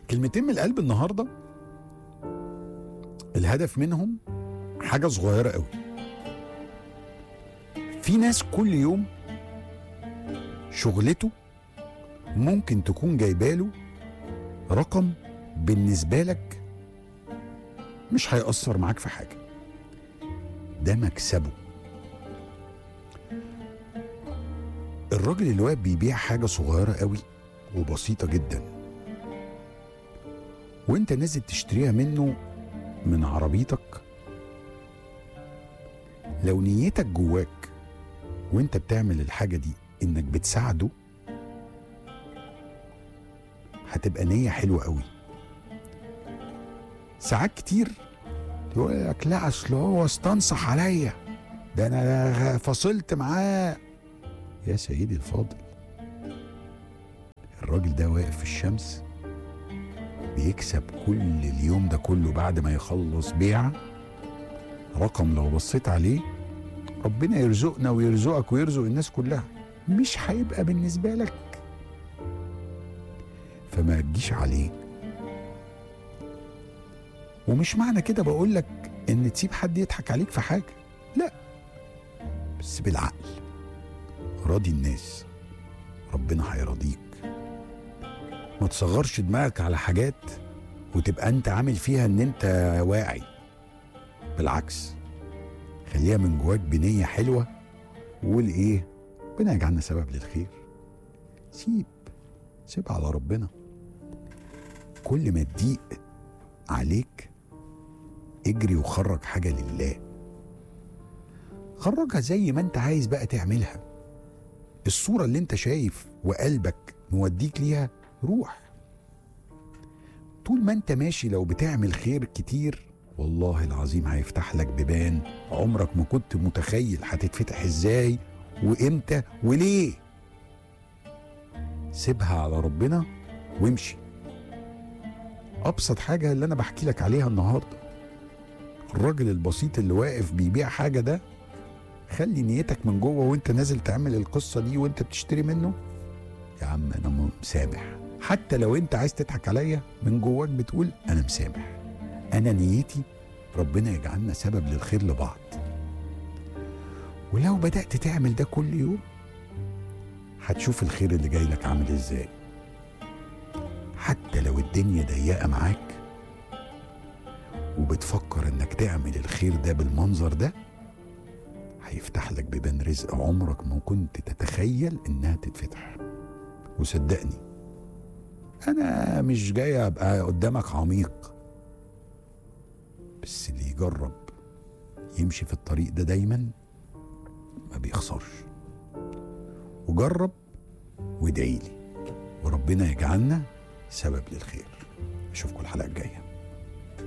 كلمتين من القلب النهارده الهدف منهم حاجه صغيره قوي في ناس كل يوم شغلته ممكن تكون جايباله رقم بالنسبه لك مش هيأثر معاك في حاجه ده مكسبه الراجل اللي واقف بيبيع حاجه صغيره قوي وبسيطه جدا وانت نازل تشتريها منه من عربيتك لو نيتك جواك وانت بتعمل الحاجه دي انك بتساعده هتبقى نيه حلوه قوي ساعات كتير يقول لك لا اصل هو استنصح عليا ده انا فصلت معاه يا سيدي الفاضل الراجل ده واقف في الشمس بيكسب كل اليوم ده كله بعد ما يخلص بيع رقم لو بصيت عليه ربنا يرزقنا ويرزقك ويرزق الناس كلها مش هيبقى بالنسبة لك فما تجيش عليه ومش معنى كده بقول لك ان تسيب حد يضحك عليك في حاجة لا بس بالعقل راضي الناس ربنا هيراضيك ما تصغرش دماغك على حاجات وتبقى انت عامل فيها ان انت واعي بالعكس خليها من جواك بنية حلوة وقول ايه ربنا يجعلنا سبب للخير سيب سيب على ربنا كل ما تضيق عليك اجري وخرج حاجة لله خرجها زي ما انت عايز بقى تعملها الصورة اللي انت شايف وقلبك موديك ليها روح طول ما انت ماشي لو بتعمل خير كتير والله العظيم هيفتح لك بيبان عمرك ما كنت متخيل هتتفتح ازاي وامتى وليه سيبها على ربنا وامشي ابسط حاجه اللي انا بحكي لك عليها النهارده الراجل البسيط اللي واقف بيبيع حاجه ده خلي نيتك من جوه وانت نازل تعمل القصه دي وانت بتشتري منه يا عم انا مسامح حتى لو انت عايز تضحك عليا من جواك بتقول انا مسامح انا نيتي ربنا يجعلنا سبب للخير لبعض ولو بدات تعمل ده كل يوم هتشوف الخير اللي جاي لك عامل ازاي حتى لو الدنيا ضيقه معاك وبتفكر انك تعمل الخير ده بالمنظر ده هيفتح لك بيبان رزق عمرك ما كنت تتخيل انها تتفتح وصدقني انا مش جاي ابقى قدامك عميق بس اللي يجرب يمشي في الطريق ده دايما ما بيخسرش وجرب وادعي لي وربنا يجعلنا سبب للخير اشوفكم الحلقه الجايه